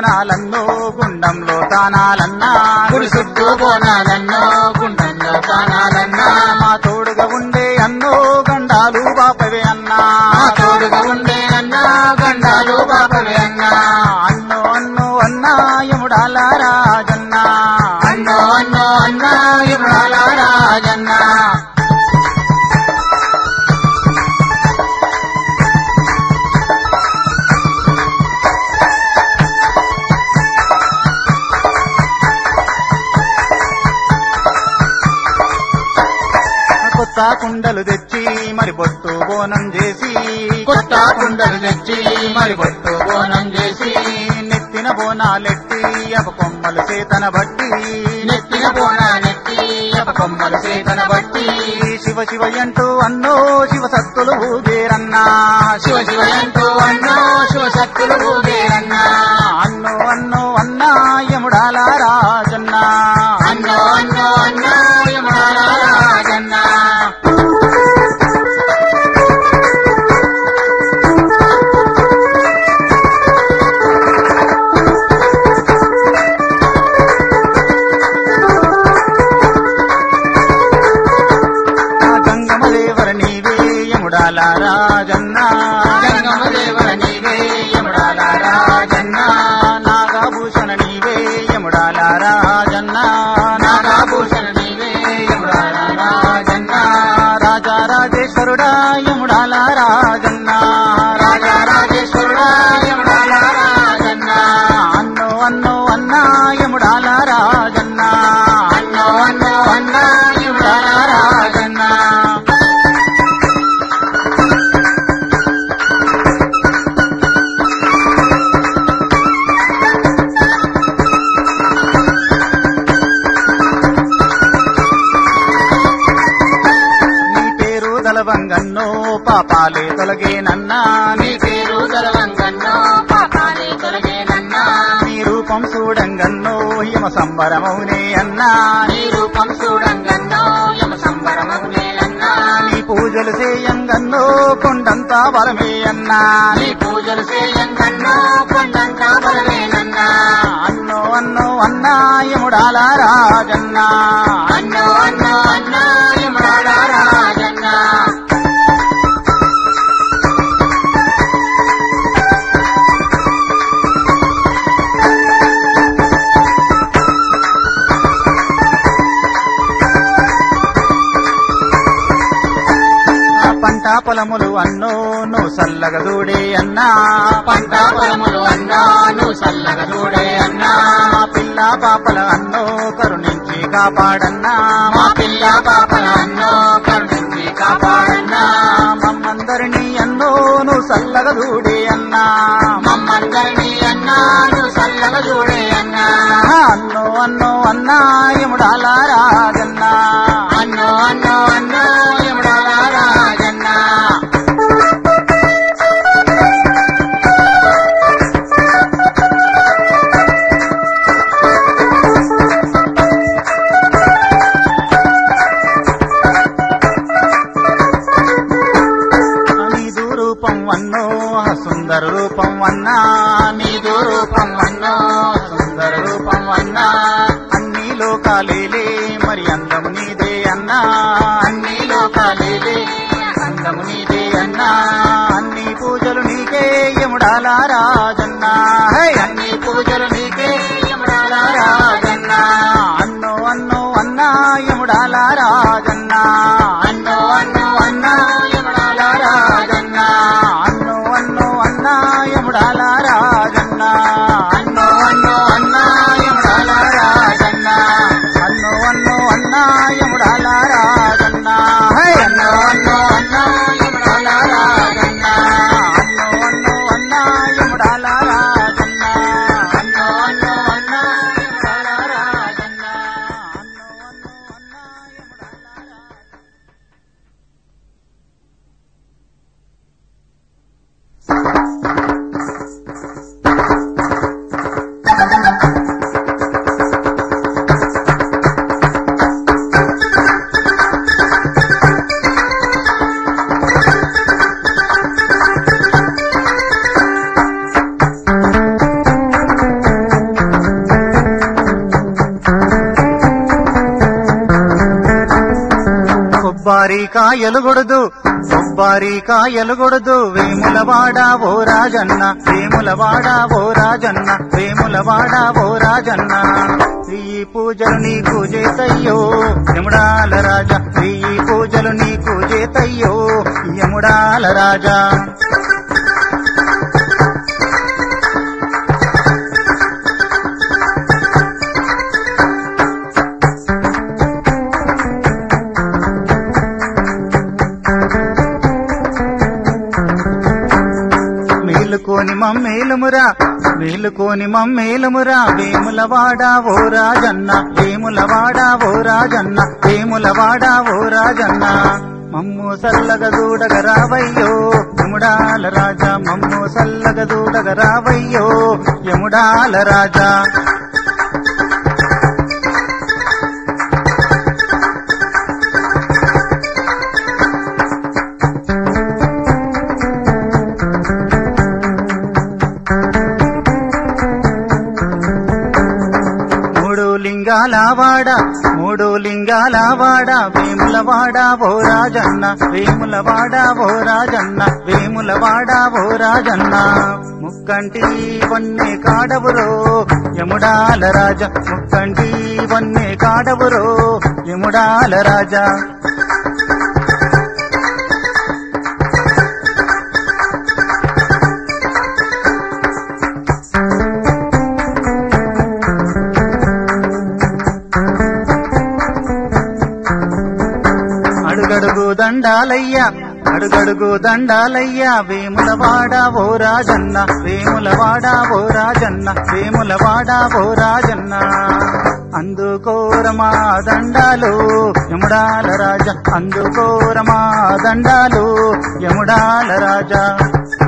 బోనాలన్నో గుండంలో తానాలన్నా గుడి చుట్టూ బోనాలన్నో గుండంలో తానాలన్నా మా తోడుగా ఉండే అన్నో గండాలు బాపవే అన్నా మా తోడుగా ఉండే అన్నా గండాలు బాపవే అన్నా అన్నో అన్నో అన్నా యముడాల రాజన్నా అన్నో అన్నో అన్నా ఇమడాల రాజన్నా కొత్త కుండలు తెచ్చి మరి బొట్టు బోనం చేసి కొత్త కుండలు తెచ్చి మరి బొట్టు బోనం చేసి నెత్తిన బోనాలెట్టి అప కొమ్మలు చేతన బట్టి నెత్తిన బోనాలెత్తి అప కొమ్మలు చేతన బట్టి శివ శివ అంటూ అన్నో శివ సత్తులు ఊగేరన్నా శివ శివ అంటూ అన్నో శివ శక్తులు ఊగేరన్నా అన్నో అన్నో అన్నా యముడాల రాజన్నా అన్నో అన్నో అన్నో ఇమడాల రాజన్నా ఆ గంగమ దేవర నీవే యముడాల రాజన్నా జంగమ దేవర నీవే యముడాల రాజన్నా నాగభూషణ నీవే యముడాల రాజన్నా నాగాభూషణ నీవే యముడాల రాజన్నా రాజా రాజేశ్వరుడా యముడాల రాజన్నా రాజా రాజేశ్వరుడా యముడాల రాజన్నా అన్నో అన్నో అన్నా యముడాల రాజన్నా అన్నో అన్నో అన్నా యముడాల రాజన్నా నీ పేరు దళవంగన్నో పాపాలే తొలగేనన్నా నీ పేరు దళవంగన్నో పాపాలే తొలగేనన్నా నీ రూపం చూడంగన్నో హిమ సంబరమౌనే అన్నా నీ రూపం చూడంగన్నో యమ సంబరమగునేలన్నా నీ పూజలు చేయంగన్నో కొండంతా బలమే అన్నా నీ పూజలు చేయంగన్నో కొండంతా బలమేనన్నా అన్నో అన్నో అన్నా యముడాల రాజన్నా అన్నో అన్నో అన్నో యముడాల రాజన్నా ఆ పంట పొలములు అన్నో నువ్వు సల్లగా చూడే అన్నా పంట పొలములు అన్నా నువ్వు చల్లగా చూడే అన్నా మా పిల్ల పాపల అన్నో కరుణించి కాపాడన్నా మా పిల్ల పాపల అన్నో కరుణించి కాపాడన్నా మమ్మందరినీ అన్నో నువ్వు సల్లగా చూడే అన్నా మమ్మందరినీ అన్నా నువ్వు చల్లగా చూడే అన్నా అన్నో అన్నో అన్నా యముడాల రాజన్నా అన్నో అన్నో అన్నో యముడాల రాజన్నా నీదు రూపం అన్నో సుందర రూపం అన్నా నీదు రూపం అన్నో సుందర రూపం అన్నా అన్ని లోకాలేలే మరి అందము నీదే అన్నా అన్ని లోకాలేలే అందము నీదే అన్నా అన్ని పూజలు నీకే యముడాల రాజన్నా హై! అన్ని పూజలు నీకే యముడాల రాజన్నా అన్నో అన్నో అన్నా యముడాల రాజన్నా అన్నో అన్నో అన్నా యముడాల రాజన్నా అన్నో అన్నో అన్నా యముడాల రాజన్నా అన్నో అన్నో అన్నా యముడాల రాజన్నా అన్నో అన్నో అన్నా యముడాల రాజన్నా హై! అన్నో అన్నో అన్నా యముడాల రాజన్నా అన్నో అన్నో అన్నా యముడాల రాజన్నా కాయలు గొడదు కొబ్బరి కాయలు గొడదు వేములవాడ ఓ రాజన్న వేములవాడ ఓ రాజన్న వేములవాడ ఓ రాజన్న ఈ పూజలు నీకు చేతయ్యో యముడాల రాజా ఈ పూజలు నీకు చేతయ్యో యముడాల రాజా మేలుకోని మమ్మేలుమురా మేలుకోని మమ్మేలుమురా వేములవాడ ఓ రాజన్న వేములవాడ ఓ రాజన్న వేములవాడ ఓ రాజన్న మమ్ము సల్లగ దూడగ రావయ్యో యముడాల రాజా మమ్ము సల్లగ దూడగ రావయ్యో యముడాల రాజా మూడు లింగాల వాడ మూడు లింగాల వాడ వేములవాడ ఓ రాజన్న వేములవాడ ఓ రాజన్న వేములవాడ ఓ రాజన్న ముక్కంటి వన్నే కాడవురో యముడాల రాజ ముక్కంటి వన్నే కాడవురో యముడాల రాజా అడుగడుగు దండాలయ్యా అడుగడుగు దండాలయ్యా వేములవాడ ఓ రాజన్న వేములవాడ ఓ రాజన్న వేములవాడ ఓ రాజన్న అందుకోరమా దండాలు యముడాల రాజా అందుకోరమా దండాలు యముడాల రాజా